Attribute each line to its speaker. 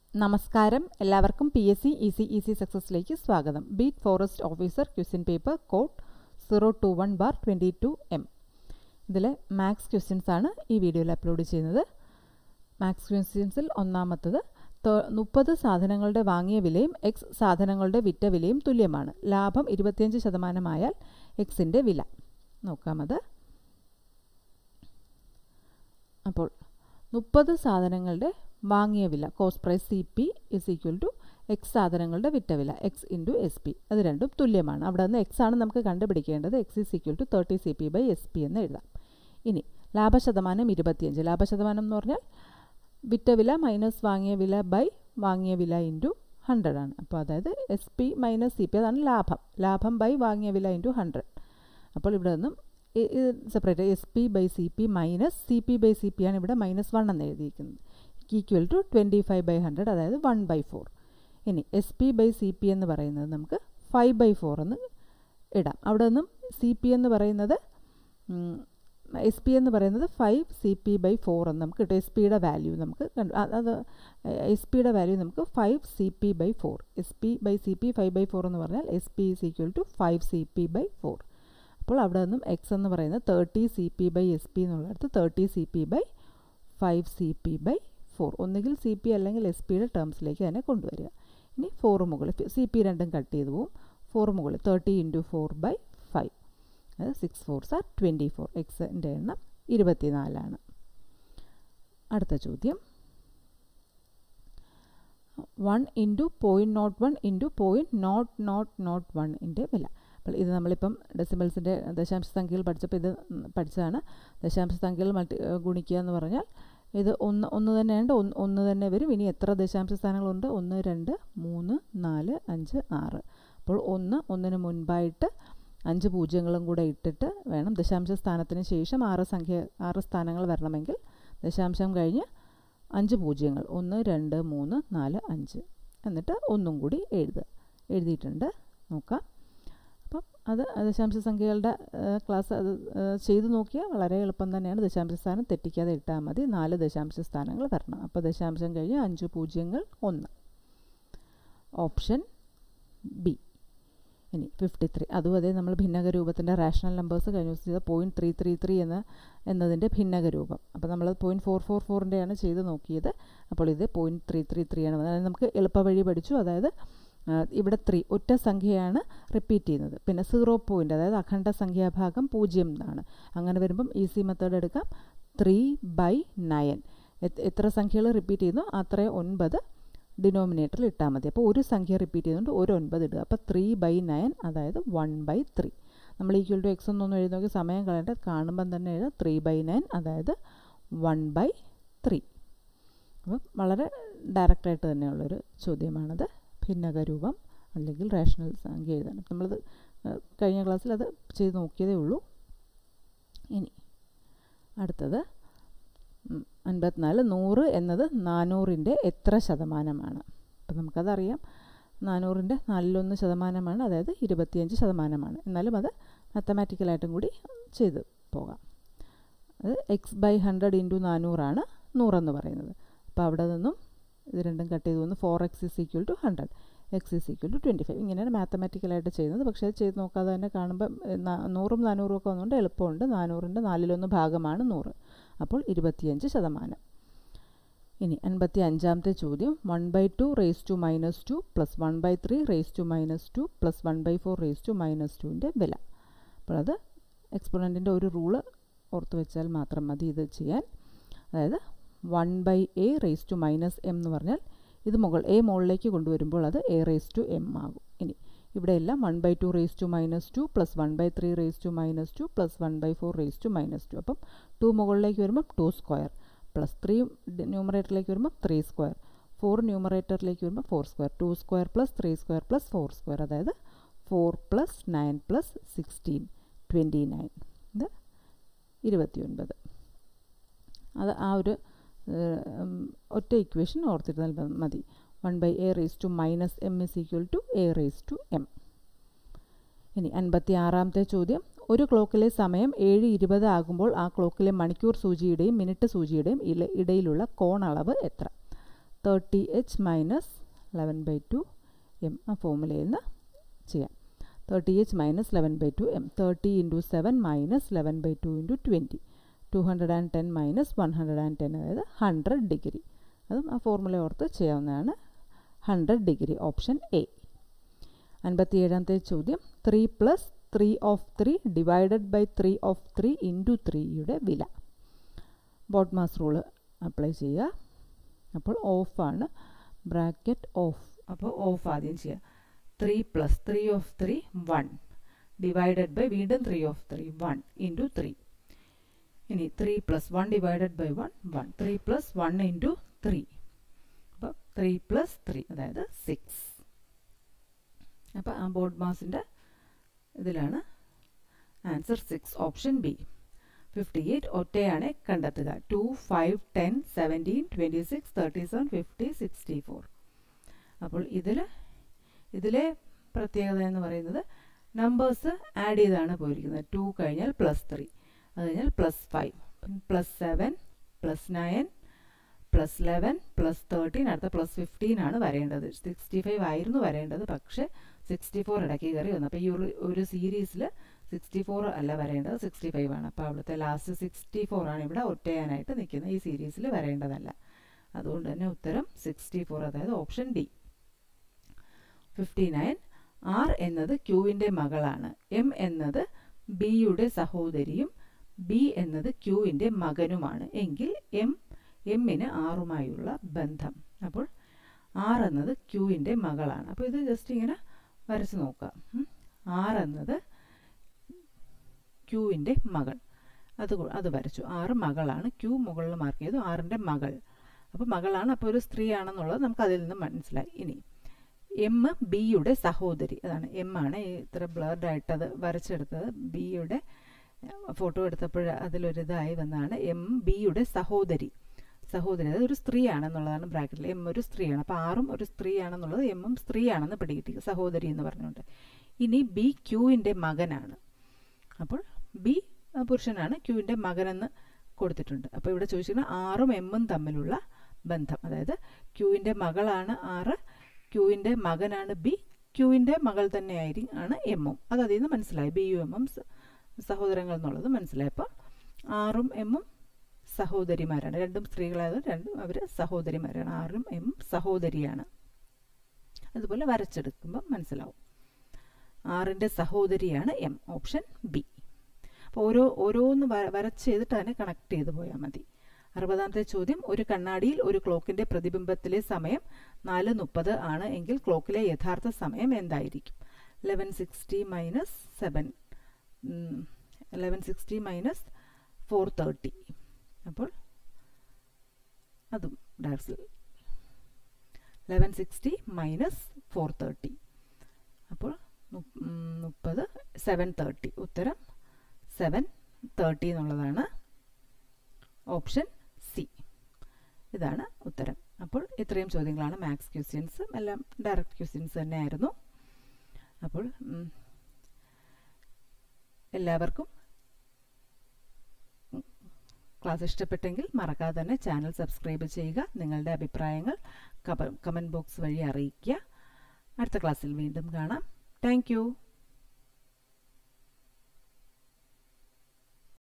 Speaker 1: നമസ്കാരം എല്ലാവർക്കും P S C E C E C സക്സസിലേക്ക് സ്വാഗതം beat forest officer question paper code zero two one bar twenty two M ഇതിലെ maths questions ആണ് ഈ വീഡിയോയിൽ അപ്ലോഡ് ചെയ്യുന്നത് മാത്സ് ക്വസ്റ്റ്യൻസിൽ ഒന്നാമത്തത് മുപ്പത് സാധനങ്ങളുടെ വാങ്ങിയ വിലയും എക്സ് സാധനങ്ങളുടെ വിറ്റ വിലയും തുല്യമാണ് ലാഭം ഇരുപത്തിയഞ്ച് ശതമാനമായാൽ എക്സിൻ്റെ വില നോക്കാമത് അപ്പോൾ മുപ്പത് സാധനങ്ങളുടെ വാങ്ങിയ വില cost price C P is equal to X സാധനങ്ങളുടെ വിറ്റ വില എക്സ് ഇൻറ്റു എസ് പി അത് രണ്ടും തുല്യമാണ് അവിടെ നിന്ന് എക്സ് ആണ് നമുക്ക് കണ്ടുപിടിക്കേണ്ടത് X is equal to thirty C P by S P എന്ന് എഴുതാം ഇനി ലാഭശതമാനം ഇരുപത്തിയഞ്ച് ലാഭശതമാനം എന്ന് പറഞ്ഞാൽ വിറ്റ വില മൈനസ് വാങ്ങിയ വില ബൈ വാങ്ങിയ വില ഇൻറ്റു ഹൺഡ്രഡ് ആണ് അപ്പോൾ അതായത് S P minus C P അതാണ് ലാഭം ലാഭം ബൈ വാങ്ങിയ വില ഇൻറ്റു ഹൺഡ്രഡ് അപ്പോൾ ഇവിടെ നിന്നും ഇത് separate S P by C P minus C P by C P ആണ് ഇവിടെ മൈനസ് വൺ എന്ന് എഴുതിയിരിക്കുന്നത് equal to twenty five by hundred അതായത് വൺ ബൈ ഫോർ ഇനി S P by C P എന്ന് പറയുന്നത് നമുക്ക് ഫൈവ് ബൈ ഫോർ എന്ന് ഇടാം അവിടെ നിന്നും സി പി എന്ന് പറയുന്നത് എസ് പി എന്ന് പറയുന്നത് five C P by four എന്ന് നമുക്ക് കിട്ടും എസ് പിയുടെ വാല്യൂ നമുക്ക് അത് എസ് പിയുടെ വാല്യൂ നമുക്ക് five C P by four S P by C P five by four എന്ന് പറഞ്ഞാൽ S P is equal to five C P by four അപ്പോൾ അവിടെ നിന്നും എക്സ് എന്ന് പറയുന്നത് thirty C P by S P എന്നുള്ളിടത്ത് thirty C P by five C P by four ഒന്നുകിൽ C P അല്ലെങ്കിൽ എസ് പിയുടെ ടേംസിലേക്ക് തന്നെ കൊണ്ടുവരിക ഇനി ഫോർ മുകളിൽ സി പി രണ്ടും കട്ട് ചെയ്ത് പോവും ഫോർ മുകളിൽ thirty into four by five അത് six four sir twenty four എക്സിൻ്റെ എണ്ണം ഇരുപത്തിനാലാണ് അടുത്ത ചോദ്യം one into point nought one into point nought nought nought വണ്ണിൻ്റെ വില അപ്പോൾ ഇത് നമ്മളിപ്പം ഡെസിമൽസിൻ്റെ ദശാംശ സംഖ്യകൾ പഠിച്ചപ്പോൾ ഇത് പഠിച്ചതാണ് ദശാംശ സംഖ്യകൾ മൾട്ടി ഗുണിക്കുക എന്ന് പറഞ്ഞാൽ ഇത് ഒന്ന് ഒന്ന് തന്നെയുണ്ട് ഒന്ന് ഒന്ന് തന്നെ വരും ഇനി എത്ര ദശാംശ സ്ഥാനങ്ങളുണ്ട് ഒന്ന് രണ്ട് മൂന്ന് നാല് അഞ്ച് ആറ് അപ്പോൾ ഒന്ന് ഒന്നിന് മുൻപായിട്ട് അഞ്ച് പൂജ്യങ്ങളും കൂടെ ഇട്ടിട്ട് വേണം ദശാംശ സ്ഥാനത്തിന് ശേഷം ആറ് സംഖ്യ ആറ് സ്ഥാനങ്ങൾ വരണമെങ്കിൽ ദശാംശം കഴിഞ്ഞ് അഞ്ച് പൂജ്യങ്ങൾ ഒന്ന് രണ്ട് മൂന്ന് നാല് അഞ്ച് എന്നിട്ട് ഒന്നും കൂടി എഴുതുക എഴുതിയിട്ടുണ്ട് നോക്കാം അപ്പം അത് ദശാംശ സംഖ്യകളുടെ ക്ലാസ് അത് ചെയ്തു നോക്കിയാൽ വളരെ എളുപ്പം തന്നെയാണ് ദശാംശ സ്ഥാനം തെറ്റിക്കാതെ ഇട്ടാൽ മതി നാല് ദശാംശ സ്ഥാനങ്ങൾ വരണം അപ്പോൾ ദശാംശം കഴിഞ്ഞ് അഞ്ച് പൂജ്യങ്ങൾ ഒന്ന് ഓപ്ഷൻ ബി ഇനി ഫിഫ്റ്റി ത്രീ അതും അതേ നമ്മൾ ഭിന്നക രൂപത്തിൻ്റെ റാഷണൽ നമ്പേഴ്സ് കഴിഞ്ഞ ദിവസം ചെയ്ത പോയിൻറ്റ് ത്രീ ത്രീ ത്രീ എന്ന എന്നതിൻ്റെ ഭിന്നക രൂപം അപ്പോൾ നമ്മൾ പോയിൻറ്റ് ഫോർ ഫോർ ഫോറിൻ്റെയാണ് ചെയ്ത് നോക്കിയത് അപ്പോൾ ഇത് പോയിൻറ്റ് ത്രീ ത്രീ ത്രീ ആണ് അതായത് നമുക്ക് എളുപ്പവഴി പഠിച്ചു അതായത് ഇവിടെ ത്രീ ഒറ്റ സംഖ്യയാണ് റിപ്പീറ്റ് ചെയ്യുന്നത് പിന്നെ സീറോ പോയിൻ്റ് അതായത് അഖണ്ഡ സംഖ്യാഭാഗം പൂജ്യം എന്നാണ് അങ്ങനെ വരുമ്പം ഈസി മെത്തേഡ് എടുക്കാം ത്രീ ബൈ നയൻ എത്ര സംഖ്യകൾ റിപ്പീറ്റ് ചെയ്യുന്നു അത്രയും ഒൻപത് ഡിനോമിനേറ്ററിൽ ഇട്ടാൽ മതി അപ്പോൾ ഒരു സംഖ്യ റിപ്പീറ്റ് ചെയ്യുന്നുണ്ട് ഒരു ഒൻപത് ഇടുക അപ്പോൾ ത്രീ ബൈ നയൻ അതായത് വൺ ബൈ ത്രീ നമ്മൾ ഈക്വൽ ടു എക്സ് എന്നൊന്നും എഴുതി നോക്കി സമയം കളയേണ്ട കാണുമ്പം തന്നെ എഴുതാം ത്രീ ബൈ നയൻ അതായത് വൺ ബൈ ത്രീ അപ്പം വളരെ ഡയറക്റ്റായിട്ട് തന്നെയുള്ളൊരു ചോദ്യമാണത് ഭിന്നക രൂപം അല്ലെങ്കിൽ റേഷണൽ സംഖ്യ എഴുതാൻ നമ്മളത് കഴിഞ്ഞ ക്ലാസ്സിൽ അത് ചെയ്ത് നോക്കിയതേ ഉള്ളൂ ഇനി അടുത്തത് അൻപത്തിനാല് നൂറ് എന്നത് നാനൂറിൻ്റെ എത്ര ശതമാനമാണ് അപ്പം നമുക്കതറിയാം നാനൂറിൻ്റെ നാലിലൊന്ന് ശതമാനമാണ് അതായത് ഇരുപത്തിയഞ്ച് ശതമാനമാണ് എന്നാലും അത് മാത്തമാറ്റിക്കലായിട്ടും കൂടി ചെയ്ത് പോകാം അത് എക്സ് ബൈ ഹൺഡ്രഡ് ഇൻറ്റു നാനൂറാണ് നൂറെന്ന് പറയുന്നത് അപ്പോൾ അവിടെ നിന്നും ഇത് രണ്ടും കട്ട് ചെയ്ത് വന്ന് four X is equal to hundred X is equal to twenty five ഇങ്ങനെയാണ് മാത്തമാറ്റിക്കലായിട്ട് ചെയ്യുന്നത് പക്ഷേ അത് ചെയ്ത് നോക്കാതെ തന്നെ കാണുമ്പോൾ നൂറും നാനൂറും ഒക്കെ വന്നുകൊണ്ട് എളുപ്പമുണ്ട് നാനൂറിൻ്റെ നാലിലൊന്ന് ഭാഗമാണ് നൂറ് അപ്പോൾ ഇരുപത്തിയഞ്ച് ശതമാനം ഇനി അൻപത്തി അഞ്ചാമത്തെ ചോദ്യം one by two raise two minus two plus one by three raise two minus two plus one by four raise two minus ടുവിൻ്റെ വില അപ്പോൾ അത് എക്സ്പൊണൻറ്റിൻ്റെ ഒരു റൂള് ഓർത്ത് വെച്ചാൽ മാത്രം മതി ഇത് ചെയ്യാൻ അതായത് one by A raise two minus M എന്ന് പറഞ്ഞാൽ ഇത് മുകൾ എ മുകളിലേക്ക് കൊണ്ടുവരുമ്പോൾ അത് എ റേസ് ടു എം ആകും ഇനി ഇവിടെ എല്ലാം one by two raise two minus two plus one by three raise two minus two plus one by four raise two minus two അപ്പം ടു മുകളിലേക്ക് വരുമ്പോൾ ടു സ്ക്വയർ പ്ലസ് ത്രീ ന്യൂമറേറ്ററിലേക്ക് വരുമ്പോൾ three square four ന്യൂമറേറ്ററിലേക്ക് വരുമ്പോൾ four square two square plus three square plus four square അതായത് four plus nine plus sixteen twenty nine ഇത് ഇരുപത്തിയൊൻപത് അത് ആ ഒരു ഒറ്റ ഇക്വേഷൻ ഓർത്തിരുന്നാൽ മതി one by A raise two minus M is equal to A raise two M ഇനി അൻപത്തി ആറാമത്തെ ചോദ്യം ഒരു ക്ലോക്കിലെ സമയം ഏഴ് ഇരുപത് ആകുമ്പോൾ ആ ക്ലോക്കിലെ മണിക്കൂർ സൂചിയുടെയും മിനിറ്റ് സൂചിയുടെയും ഇടയിലുള്ള കോണളവ് എത്ര thirty H minus eleven by two M ആ ഫോമുലയിൽ നിന്ന് ചെയ്യാം thirty H minus eleven by two M thirty into seven minus eleven by two into twenty two hundred and ten minus one hundred and ten അതായത് hundred degree അതും ആ formula ഓർത്ത് ചെയ്യാവുന്നതാണ് hundred degree option A അൻപത്തിയേഴാമത്തെ ചോദ്യം three plus three of three divided by three of three into ത്രീയുടെ വില boat mass rule apply ചെയ്യുക അപ്പോൾ ഓഫാണ് ബ്രാക്കറ്റ് ഓഫ് അപ്പോൾ ഓഫ് ആദ്യം ചെയ്യുക three plus three of three one divided by വീണ്ടും three of three one into three ഇനി three plus one divided by one one three plus one into three അപ്പോൾ three plus three അതായത് six അപ്പോൾ ആ board മാസിൻ്റെ ഇതിലാണ് answer six option B fifty eight ഒറ്റയാണ് കണ്ടെത്തുക two five ten seventeen twenty six thirty seven fifty sixty four അപ്പോൾ ഇതിൽ ഇതിലെ പ്രത്യേകത എന്ന് പറയുന്നത് നമ്പേഴ്സ് ആഡ് ചെയ്താണ് പോയിരിക്കുന്നത് ടു കഴിഞ്ഞാൽ പ്ലസ് ത്രീ അത് കഴിഞ്ഞാൽ plus five plus seven plus nine plus eleven plus thirteen അടുത്ത പ്ലസ് ഫിഫ്റ്റീൻ ആണ് വരേണ്ടത് സിക്സ്റ്റി ഫൈവ് ആയിരുന്നു വരേണ്ടത് പക്ഷേ സിക്സ്റ്റി ഫോർ ഇടയ്ക്ക് കയറി വന്നു അപ്പോൾ ഈ ഒരു ഒരു സീരീസിൽ സിക്സ്റ്റി ഫോർ അല്ല വരേണ്ടത് സിക്സ്റ്റി ഫൈവ് ആണ് അപ്പോൾ അവിടുത്തെ ലാസ്റ്റ് സിക്സ്റ്റി ഫോർ ആണ് ഇവിടെ ഒറ്റയാനായിട്ട് നിൽക്കുന്നത് ഈ സീരീസിൽ വരേണ്ടതല്ല അതുകൊണ്ട് തന്നെ ഉത്തരം സിക്സ്റ്റി ഫോർ അതായത് option D fifty nine R എന്നത് ക്യൂവിൻ്റെ മകളാണ് എം എന്നത് ബിയുടെ സഹോദരിയും ബി എന്നത് ക്യൂവിൻ്റെ മകനുമാണ് എങ്കിൽ എം എമ്മിന് ആറുമായുള്ള ബന്ധം അപ്പോൾ ആർ എന്നത് ക്യൂവിൻ്റെ മകളാണ് അപ്പോൾ ഇത് ജസ്റ്റ് ഇങ്ങനെ വരച്ച് നോക്കാം ആർ എന്നത് ക്യൂവിൻ്റെ മകൾ അത് അത് വരച്ചു ആറ് മകളാണ് ക്യൂ മുകളിൽ മാർക്ക് ചെയ്തു ആറിൻ്റെ മകൾ അപ്പോൾ മകളാണ് അപ്പോൾ ഒരു സ്ത്രീയാണെന്നുള്ളത് നമുക്ക് അതിൽ നിന്ന് മനസ്സിലായി ഇനി എം ബിയുടെ സഹോദരി അതാണ് എം ആണ് ഇത്ര ബ്ലർഡ് ആയിട്ട് അത് വരച്ചെടുത്തത് ബിയുടെ ഫോട്ടോ എടുത്തപ്പോൾ അതിലൊരിതായി വന്നതാണ് എം ബിയുടെ സഹോദരി സഹോദരി അതായത് ഒരു സ്ത്രീയാണെന്നുള്ളതാണ് ബ്രാക്കറ്റിൽ എം ഒരു സ്ത്രീയാണ് അപ്പോൾ ആറും ഒരു സ്ത്രീയാണെന്നുള്ളത് എമ്മും സ്ത്രീയാണെന്ന് പിടികിട്ടി സഹോദരി എന്ന് പറഞ്ഞുകൊണ്ട് ഇനി ബി ക്യൂവിൻ്റെ മകനാണ് അപ്പോൾ ബി പുരുഷനാണ് ക്യൂവിൻ്റെ മകനെന്ന് കൊടുത്തിട്ടുണ്ട് അപ്പോൾ ഇവിടെ ചോദിച്ചിരിക്കുന്നത് ആറും എമ്മും തമ്മിലുള്ള ബന്ധം അതായത് ക്യൂവിൻ്റെ മകളാണ് ആറ് ക്യൂവിൻ്റെ മകനാണ് ബി ക്യൂവിൻ്റെ മകൾ തന്നെയായിരിക്കും ആണ് എമ്മും അത് അതിൽ നിന്ന് മനസ്സിലായി ബി യു എമ്മും സഹോദരങ്ങൾ എന്നുള്ളത് മനസ്സിലായി അപ്പോൾ ആറും എമ്മും സഹോദരിമാരാണ് രണ്ടും സ്ത്രീകളായത് രണ്ടും അവർ സഹോദരിമാരാണ് ആറും എമ്മും സഹോദരിയാണ് അതുപോലെ വരച്ചെടുക്കുമ്പോൾ മനസ്സിലാവും ആറിൻ്റെ സഹോദരിയാണ് എം ഓപ്ഷൻ ബി അപ്പോൾ ഓരോ ഓരോന്ന് വരച്ച് ചെയ്തിട്ട് അതിനെ കണക്ട് ചെയ്ത് പോയാൽ മതി അറുപതാമത്തെ ചോദ്യം ഒരു കണ്ണാടിയിൽ ഒരു ക്ലോക്കിന്റെ പ്രതിബിംബത്തിലെ സമയം നാല് മുപ്പത് ആണ് എങ്കിൽ ക്ലോക്കിലെ യഥാർത്ഥ സമയം എന്തായിരിക്കും eleven sixty minus seven eleven sixty minus four thirty അപ്പോൾ അതും ഡാർസിൽ eleven sixty minus four thirty അപ്പോൾ മുപ്പത് സെവൻ തേർട്ടി ഉത്തരം സെവൻ തേർട്ടി എന്നുള്ളതാണ് ഓപ്ഷൻ സി ഇതാണ് ഉത്തരം അപ്പോൾ ഇത്രയും ചോദ്യങ്ങളാണ് മാത്സ് ക്വസ്റ്റ്യൻസ് എല്ലാം ഡയറക്റ്റ് ക്വസ്റ്റ്യൻസ് തന്നെയായിരുന്നു അപ്പോൾ എല്ലാവർക്കും ക്ലാസ് ഇഷ്ടപ്പെട്ടെങ്കിൽ മറക്കാതെ തന്നെ ചാനൽ സബ്സ്ക്രൈബ് ചെയ്യുക നിങ്ങളുടെ അഭിപ്രായങ്ങൾ കമൻറ്റ് ബോക്സ് വഴി അറിയിക്കുക അടുത്ത ക്ലാസ്സിൽ വീണ്ടും കാണാം താങ്ക്